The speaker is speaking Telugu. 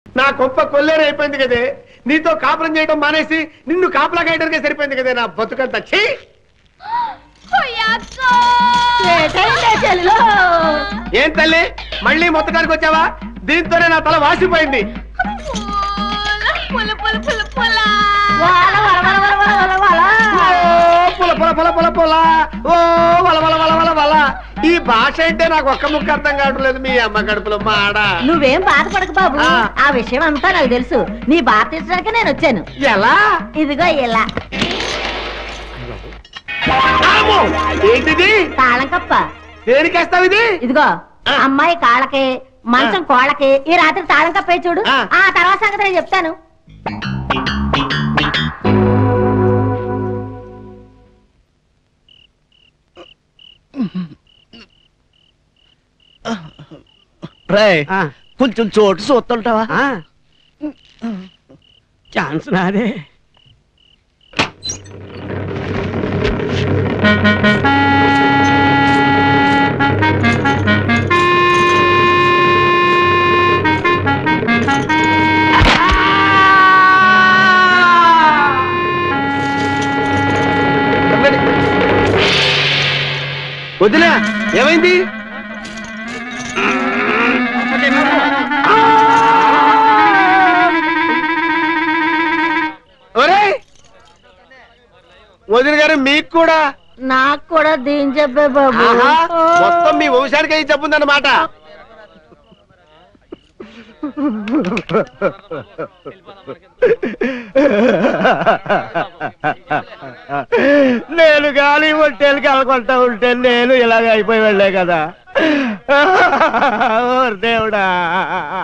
నా గొప్ప కొల్లేరు అయిపోయింది కదే నీతో కాపురం చేయడం మానేసి నిన్ను కాపలా కాయడానికే సరిపోయింది కదే నా బతుకంతా ఛీ ఏటైందే చెల్లిలో ఏం తల్లి మళ్ళీ మొత్తడానికి వచ్చావా దీంతోనే నా తల వాసిపోయింది వాల వల వల వల వల వల ఓ పుల పుల పుల పుల పుల ఓ వల వల వల వల వల ఈ భాష అంటే నాకు ఒక్క ముక్క అర్థం కావట్లేదు మీ అమ్మ కడుపులో మాడ నువ్వేం బాధపడకు బాబు ఆ. ఆ విషయం అంతా నాకు తెలుసు నీ బాధ తీర్చడానికి నేను వచ్చాను ఎలా ఇదిగో ఇలా ఆమో! ఏంటిది తాళం కప్ప దేనికేస్తావు ఇది ఇదిగో ఆ. అమ్మాయి కాళ్ళకి మంచం కోళ్ళకి ఈ రాత్రి తాళం కప్పే చూడు ఆ. ఆ తర్వాత సంగతి నేను చెప్తాను రేయ్, ఆ, కొంచెం చోటు చూస్తుంటావా ఆ. ఛాన్స్ నాదే వదినా ఏమైంది ఒరేయ్ వదిన గారు మీకు కూడా నాకు కూడా దీని చెప్పే బాబు ఆహా, మొత్తం మీ వంశానికి అయి చెప్పుందన్నమాట నేను గాలి ఒట్టేలు కలకొంటా ఉంటే నేను ఇలాగ అయిపోయి వెళ్ళే కదా ఓరి దేవుడా